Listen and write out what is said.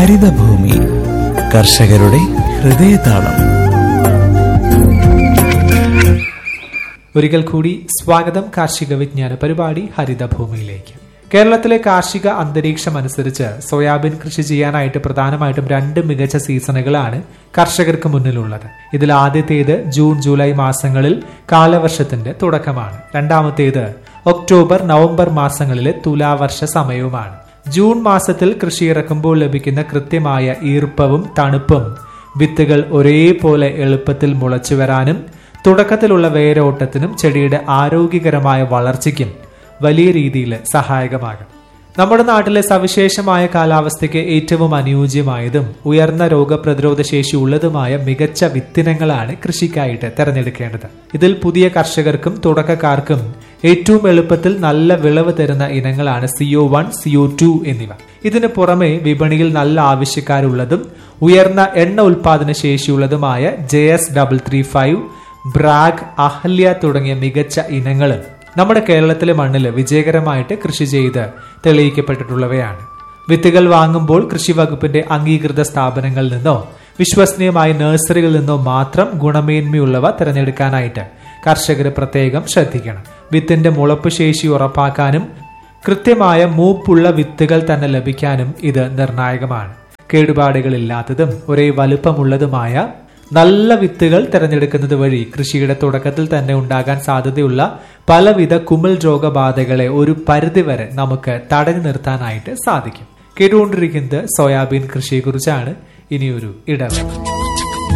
ഹരിതഭൂമി കർഷകരുടെ ഹൃദയതാളം ഒരിക്കൽ കൂടി സ്വാഗതം കാർഷിക വിജ്ഞാന പരിപാടി ഹരിതഭൂമിയിലേക്ക് കേരളത്തിലെ കാർഷിക അന്തരീക്ഷം അനുസരിച്ച് സോയാബീൻ കൃഷി ചെയ്യാനായിട്ട് പ്രധാനമായിട്ടും രണ്ട് മികച്ച സീസണുകളാണ് കർഷകർക്ക് മുന്നിലുള്ളത് ഇതിൽ ആദ്യത്തേത് ജൂൺ ജൂലൈ മാസങ്ങളിൽ കാലവർഷത്തിന്റെ തുടക്കമാണ് രണ്ടാമത്തേത് ഒക്ടോബർ നവംബർ മാസങ്ങളിലെ തുലാവർഷ സമയവുമാണ് ജൂൺ മാസത്തിൽ കൃഷി ഇറക്കുമ്പോൾ ലഭിക്കുന്ന കൃത്യമായ ഈർപ്പവും തണുപ്പും വിത്തുകൾ ഒരേപോലെ എളുപ്പത്തിൽ മുളച്ചു വരാനും തുടക്കത്തിലുള്ള വേരോട്ടത്തിനും ചെടിയുടെ ആരോഗ്യകരമായ വളർച്ചയ്ക്കും വലിയ രീതിയിൽ സഹായകമാകും നമ്മുടെ നാട്ടിലെ സവിശേഷമായ കാലാവസ്ഥയ്ക്ക് ഏറ്റവും അനുയോജ്യമായതും ഉയർന്ന രോഗപ്രതിരോധ ശേഷി ഉള്ളതുമായ മികച്ച വിത്തിനങ്ങളാണ് കൃഷിക്കായിട്ട് തിരഞ്ഞെടുക്കേണ്ടത് ഇതിൽ പുതിയ കർഷകർക്കും തുടക്കക്കാർക്കും ഏറ്റവും എളുപ്പത്തിൽ നല്ല വിളവ് തരുന്ന ഇനങ്ങളാണ് സിഒ വൺ സിഒ ടു എന്നിവ ഇതിനു പുറമെ വിപണിയിൽ നല്ല ആവശ്യക്കാരുള്ളതും ഉയർന്ന എണ്ണ ഉൽപാദന ശേഷിയുള്ളതുമായ J S double three five Bragg Ahalya തുടങ്ങിയ മികച്ച ഇനങ്ങളും നമ്മുടെ കേരളത്തിലെ മണ്ണിൽ വിജയകരമായിട്ട് കൃഷി ചെയ്ത് തെളിയിക്കപ്പെട്ടിട്ടുള്ളവയാണ് വിത്തുകൾ വാങ്ങുമ്പോൾ കൃഷി വകുപ്പിന്റെ അംഗീകൃത സ്ഥാപനങ്ങളിൽ നിന്നോ വിശ്വസനീയമായ നഴ്സറികളിൽ നിന്നോ മാത്രം ഗുണമേന്മയുള്ളവ തിരഞ്ഞെടുക്കാനായിട്ട് കർഷകർ പ്രത്യേകം ശ്രദ്ധിക്കണം വിത്തിന്റെ മുളപ്പ് ശേഷി ഉറപ്പാക്കാനും കൃത്യമായ മൂപ്പുള്ള വിത്തുകൾ തന്നെ ലഭിക്കാനും ഇത് നിർണായകമാണ് കേടുപാടുകളില്ലാത്തതും ഒരേ വലുപ്പമുള്ളതുമായ നല്ല വിത്തുകൾ തിരഞ്ഞെടുക്കുന്നത് വഴി കൃഷിയുടെ തുടക്കത്തിൽ തന്നെ ഉണ്ടാകാൻ സാധ്യതയുള്ള പലവിധ കുമിൾ രോഗബാധകളെ ഒരു പരിധിവരെ നമുക്ക് തടഞ്ഞു നിർത്താനായിട്ട് സാധിക്കും കേട്ടുകൊണ്ടിരിക്കുന്നത് സോയാബീൻ കൃഷിയെക്കുറിച്ചാണ് ഇനിയൊരു ഇടവേള